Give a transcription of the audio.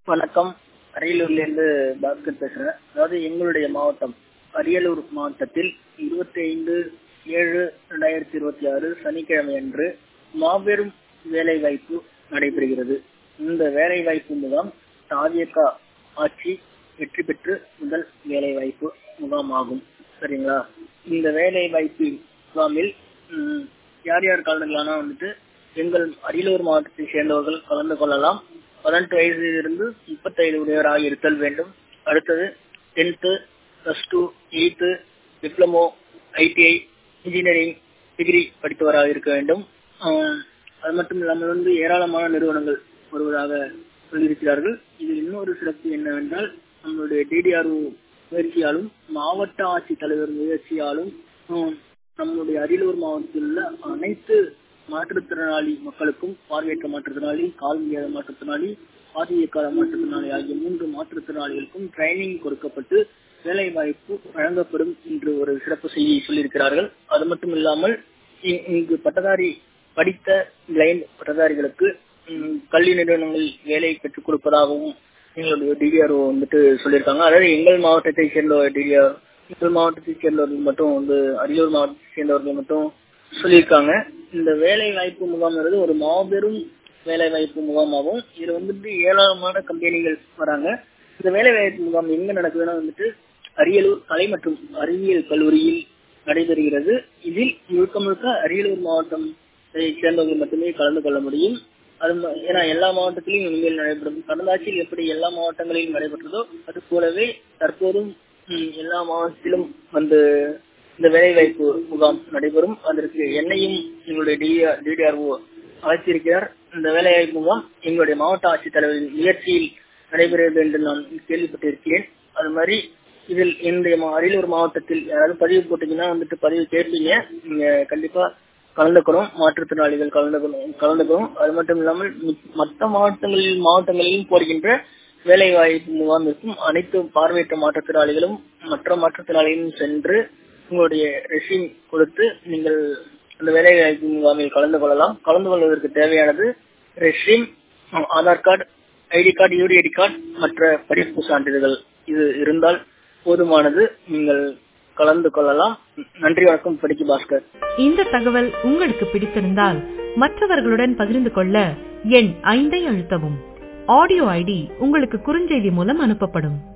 வணக்கம் அரியலூர்ல இருந்து பாஸ்கர் பேசுறேன் அதாவது எங்களுடைய மாவட்டம் அரியலூர் மாவட்டத்தில் இருபத்தி ஐந்து ஏழு ரெண்டாயிரத்தி இருபத்தி ஆறு சனிக்கிழமை அன்று மாபெரும் வேலை வாய்ப்பு நடைபெறுகிறது இந்த வேலை வாய்ப்பு முகாம் தாவியக்கா ஆட்சி வெற்றி பெற்று முதல் வேலை வாய்ப்பு முகாமாகும் சரிங்களா இந்த வேலை வாய்ப்பு முகாமில் ம், யார் யார் கலந்துக்கலாம்னா வந்துட்டு எங்கள் அரியலூர் மாவட்டத்தை சேர்ந்தவர்கள் கலந்து கொள்ளலாம் பதினெட்டு வயதிலிருந்து முப்பத்தைந்து உடையவராக இருத்தல் வேண்டும் அடுத்தது tenth plus two eighth diploma ITI engineering degree படித்தவராக இருக்க வேண்டும் ஆஹ், அது மட்டும் இல்லாமல் வந்து ஏராளமான நிறுவனங்கள் வருவதாக சொல்லியிருக்கிறார்கள் இதில் இன்னொரு சிறப்பு என்னவென்றால் நம்மளுடைய டிடிஆர்ஓ முயற்சியாலும் மாவட்ட ஆட்சித்தலைவர் முயற்சியாலும் ஹம், நம்முடைய அரியலூர் மாவட்டத்தில் உள்ள அனைத்து மாற்றுத்திறனாளி மக்களுக்கும் பார்வையற்ற மாற்றுத்திறனாளி கால் முடியாத மாற்றுத்திறனாளி பாதியக்கால மாற்றுத்திறனாளி ஆகிய மூன்று மாற்றுத்திறனாளிகளுக்கும் ட்ரைனிங் கொடுக்கப்பட்டு வேலை வாய்ப்பு வழங்கப்படும் என்று ஒரு சிறப்பு செய்தி சொல்லியிருக்கிறார்கள் அது மட்டும் இல்லாமல் இ- இங்கு பட்டதாரி படித்த பிளைண்ட் பட்டதாரிகளுக்கு ம், கல்வி நிறுவனங்களில் வேலை பெற்றுக் கொடுப்பதாகவும் எங்களுடைய டிடிஆர்ஓ வந்துட்டு சொல்லியிருக்காங்க அதாவது எங்கள் மாவட்டத்தை சேர்ந்த டிடிஆர் எங்கள் மாவட்டத்தை சேர்ந்தவர்கள் மட்டும் வந்து அரியலூர் மாவட்டத்தை சேர்ந்தவர்கள் மட்டும் சொல்லியிருக்காங்க இந்த வேலை வாய்ப்பு முகாம்ங்கிறது ஒரு மாபெரும் வேலை வாய்ப்பு முகாமாகும் இதுல வந்துட்டு ஏராளமான கம்பெனிகள் வராங்க இந்த வேலை வாய்ப்பு முகாம் எங்க நடக்குதுன்னா வந்துட்டு அரியலூர் கலை மற்றும் அறிவியல் கல்லூரியில் நடைபெறுகிறது இதில் முழுக்க முழுக்க அரியலூர் மாவட்டம் சேர்ந்தவர்கள் மட்டுமே கலந்து கொள்ள முடியும் அது ம- ஏன்னா எல்லா மாவட்டத்திலும் இனிமேல் நடைபெறும் கடந்த ஆட்சியில் எப்படி எல்லா மாவட்டங்களிலும் நடைபெற்றதோ அது போலவே தற்போதும் ம், எல்லா மாவட்டத்திலும் வந்து இந்த வேலைவாய்ப்பு முகாம் நடைபெறும் அதற்கு என்னையும் எங்களுடைய டிடிஆர்ஓ அழைத்திருக்கிறார் இந்த வேலைவாய்ப்பு முகாம் எங்களுடைய மாவட்ட ஆட்சித்தலைவரின் முயற்சியில் நடைபெறுகிறது என்று நான் கேள்விப்பட்டிருக்கிறேன் அது மாதிரி இதில் என்னுடைய மா- அரியலூர் மாவட்டத்தில் யாராவது பதிவு போட்டீங்கன்னா வந்துட்டு பதிவு கேட்பீங்க நீங்க கண்டிப்பா கலந்துக்கணும் மாற்றுத்திறனாளிகள் கலந்துக்கணும் கலந்துக்கணும் அது மட்டும் இல்லாமல் மி- மற்ற மாவட்டங்களில் மாவட்டங்களிலும் போடுகின்ற வேலை வாய்ப்பு முகாமிற்கும் அனைத்து பார்வையற்ற மாற்றுத்திறனாளிகளும் மற்ற மாற்றுத்திறனாளிகளும் சென்று உங்களுடைய ரெசியூம் கொடுத்து நீங்கள் அந்த வேலை வாய்ப்பு முகாமில் கலந்து கொள்ளலாம் கலந்து கொள்வதற்கு தேவையானது resume Aadhaar card ID card UDID card மற்ற படிப்பு சான்றிதழ்கள் இது இருந்தால் போதுமானது நீங்கள் கலந்து கொள்ளலாம் நன்றி வணக்கம் படிக்கு பாஸ்கர் இந்த தகவல் உங்களுக்கு பிடித்திருந்தால் மற்றவர்களுடன் பகிர்ந்து கொள்ள எண் ஐந்தை அழுத்தவும் ஆடியோ ஐடி உங்களுக்கு குறுஞ்செய்தி மூலம் அனுப்பப்படும்